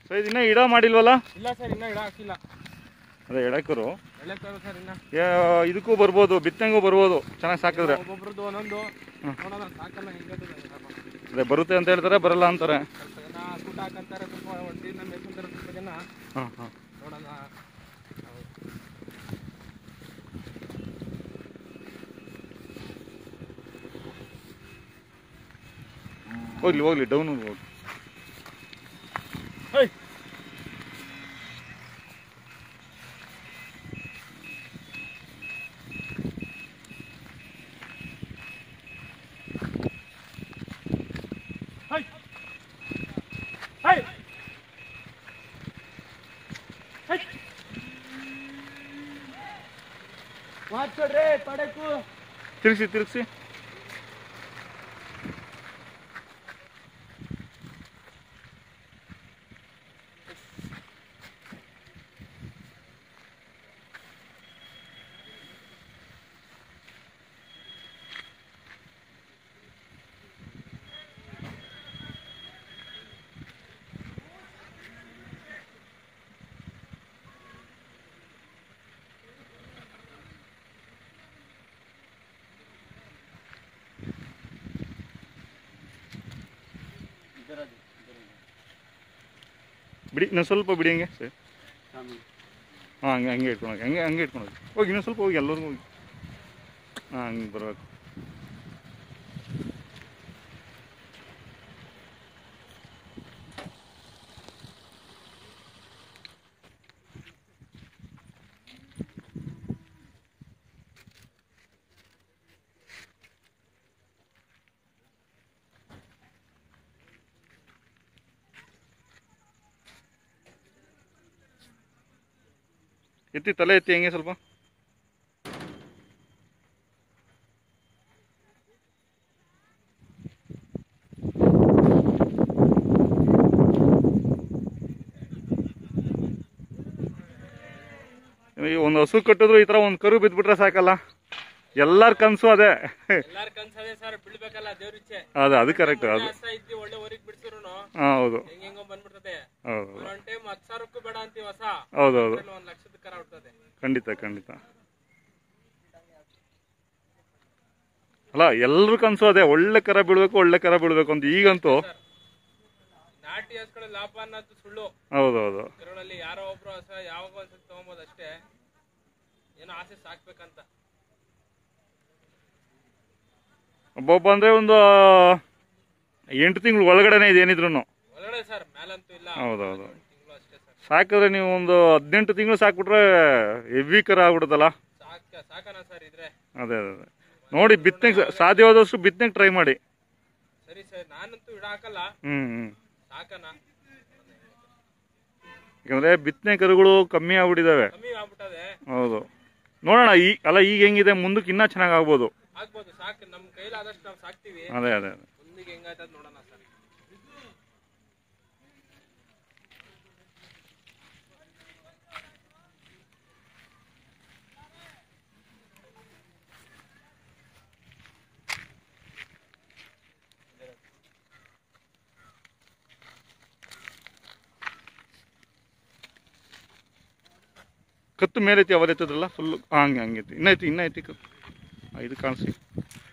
so ಇದು ಇನ್ನೂ ಇಡ ಮಾಡಿಲ್ವಲ್ಲ ಇಲ್ಲ ಸರ್ ಇನ್ನೂ ಇಡ ಹಾಕಿಲ್ಲ ಅದೇ ಎಡಕರು ಎಳೆಕ್ಕಾಗ ಸರ್ ಇನ್ನ ಯಾ- ಇದಕ್ಕೂ ಬರ್ಬೋದು ಬಿತ್ತನೆಗೂ ಬರ್ಬೋದು ಚೆನ್ನಾಗಿ ಸಾಕಿದ್ರೆ ಒಬ್ಬೊಬ್ರದ್ದು ಒಂದೊಂದು ನೋಡೋಣ ಸಾಕಲ್ಲ ಹಿಂಗತ್ತದೆ ಅದೇ ಬರುತ್ತೆ ಅಂತ ಹೇಳ್ತಾರೆ ಬರಲ್ಲ ಅಂತಾರೆ ಸ್ವಲ್ಪ ಜನ ಕೂಟ ಹಾಕಂತಾರೆ ಸ್ವಲ್ಪ ಒಂಟಿನ ಮೇಯ್ಕೊಂತಾರೆ ಸ್ವಲ್ಪ ಜನ ಹಾಂ ಹಾಂ ನೋಡೋಣ ಹೋಗ್ಲಿ ಹೋಗ್ಲಿ ಡೌನ್ ಹೋಗ್ಲಿ ಹೈ ಹೈ ಹೈ ಹೈ ಮಾತಾಡ್ರಿ ಪಡಕು ತಿರ್ಗಿಸಿ ತಿರ್ಗಿಸಿ ಬಿಡಿ ಇನ್ನೊಂದು ಸ್ವಲ್ಪ ಬಿಡಿ ಹಂಗೆ ಸರಿ ಹಾಂ ಹಂಗೆ ಹಂಗೆ ಇಟ್ಕೊಂಡು ಹೋಗಿ ಹಂಗೆ ಹಂಗೆ ಇಟ್ಕೊಂಡು ಹೋಗಿ ಹೋಗಿ ಇನ್ನೊಂದು ಸ್ವಲ್ಪ ಹೋಗಿ ಎಲ್ಲರಿಗೂ ಹೋಗಿ ಹಾಂ ಹಂಗೆ ಬರಬೇಕು ಎತ್ತಿ ತಲೆ ಎತ್ತಿ ಹೆಂಗೆ ಸ್ವಲ್ಪ ಈ ಒಂದು ಹಸು ಕಟ್ಟಿದ್ರು ಈ ಥರ ಒಂದು ಕರು ಬಿದ್ದುಬಿಟ್ರೆ ಸಾಕಲ್ಲ ಎಲ್ಲರ ಕನಸು ಅದೇ ಎಲ್ಲಾರ ಕನ್ಸದೆ ಸರ್ ಬಿಡ್ಬೇಕಲ್ಲ ದೇವ್ರ ಇಚ್ಛೆ ಅದು ಅದು ಕರೆಕ್ಟ್ ಅದು ಹಸ ಇದ್ದಿ ಒಳ್ಳೆ ಊರಿಗೆ ಬಿಡ್ಸಿರು ಹಾಂ ಹೌದು ಹೆಂಗ್ ಹೆಂಗೋ ಬಂದ್ಬಿಡ್ತದೆ ಹೌದು ಒಂದ್ ಟೈಮ್ ಹತ್ತು ಸಾವಿರಕ್ಕೂ ಬೇಡ ಅಂತೀವಿ ಹೊಸ ಹೌದು ಹೌದು ಒಂದ್ ಲಕ್ಷದ ಕರ ಹುಡ್ತದೆ ಖಂಡಿತ ಖಂಡಿತ ಅಲ್ಲ ಎಲ್ರ ಕನಸು ಅದೇ ಒಳ್ಳೆ ಕರ ಬೀಳ್ಬೇಕು ಒಳ್ಳೆ ಕರ ಬೀಳ್ಬೇಕು ಅಂತ ಈಗಂತೂ ನಾಟಿ ಹಸ್ಗಳ ಲಾಭ ಅನ್ನೋದು ಸುಳ್ಳು ಹೌದು ಹೌದು ಕರುಗಳಲ್ಲಿ ಯಾರೋ ಒಬ್ರು ಹಸ ಯಾವಾಗ ಒಂದ್ಸತಿ ತಗೊಂಬೋದು ಅಷ್ಟೇ ಏನೋ ಆಸೆ ಸಾಕ್ಬೇಕಂತ ಒಬ್ಬೊಬ್ಬ ಅಂದ್ರೆ ಒಂದು ಎಂಟು ತಿಂಗಳು ಒಳಗಡೆನೆ ಇದೆ ಏನಿದ್ರು ಒಳಗಡೆ ಸರ್ ಮೇಲಂತೂ ಇಲ್ಲ ಹೌದೌದು ತಿಂಗಳು ಅಷ್ಟೇ ಸರ್ ಸಾಕಿದ್ರೆ ನೀವು ಒಂದು ಹದಿನೆಂಟು ತಿಂಗಳು ಸಾಕ್ಬಿಟ್ರೆ ಹೆವಿ ಕರ ಆಗ್ಬಿಡುತ್ತಲ್ಲ ಸಾಕ ಸಾಕನ ಸರ್ ಇದ್ರೆ ಅದೇ ಅದೇ ಅದೇ ನೋಡಿ ಬಿತ್ತನೆಗೆ ಸಾಧ್ಯವಾದಷ್ಟು ಬಿತ್ತನೆಗೆ ಟ್ರೈ ಮಾಡಿ ಸರಿ ಸರ್ ನಾನಂತೂ ಇಡ ಹಾಕಲ್ಲ ಹ್ಞೂ ಹ್ಞೂ ಸಾಕನ ಯಾಕಂದ್ರೆ ಬಿತ್ತನೆ ಕರುಗಳು ಕಮ್ಮಿ ಆಗ್ಬಿಟ್ಟಿದ್ದಾವೆ ಕಮ್ಮಿ ಆಗ್ಬಿಟ್ಟದೆ ಹೌದು ನೋಡೋಣ ಈ ಅಲ್ಲ ಈಗ ಹೆಂಗಿದೆ ಮುಂದಕ್ಕೆ ಇನ್ನೂ ಚೆನ್ನಾಗಿ ಆಗ್ಬೋದು ಆಗ್ಬೋದು ಸಾಕು ನಮ್ ಕೈಲಾದಷ್ಟು ನಾವು ಸಾಕ್ತಿವಿ ಅದೇ ಅದೇ ಅದೇ ಮುಂದಿಗೆ ಹೆಂಗಾಯ್ತದ ನೋಡೋಣ ಸರ್ ಕತ್ತು ಮೇಲೆ ಐತಿ ಅವತ್ತು ಎತ್ತದ್ರಲ್ಲ ಫುಲ್ಲು ಹಂಗೆ ಹಂಗೆ ಐತಿ ಇನ್ನೈತಿ ಇನ್ನೈತಿ ಕತ್ತು ಹಾಂ ಇದು ಕಾಣಿಸಿ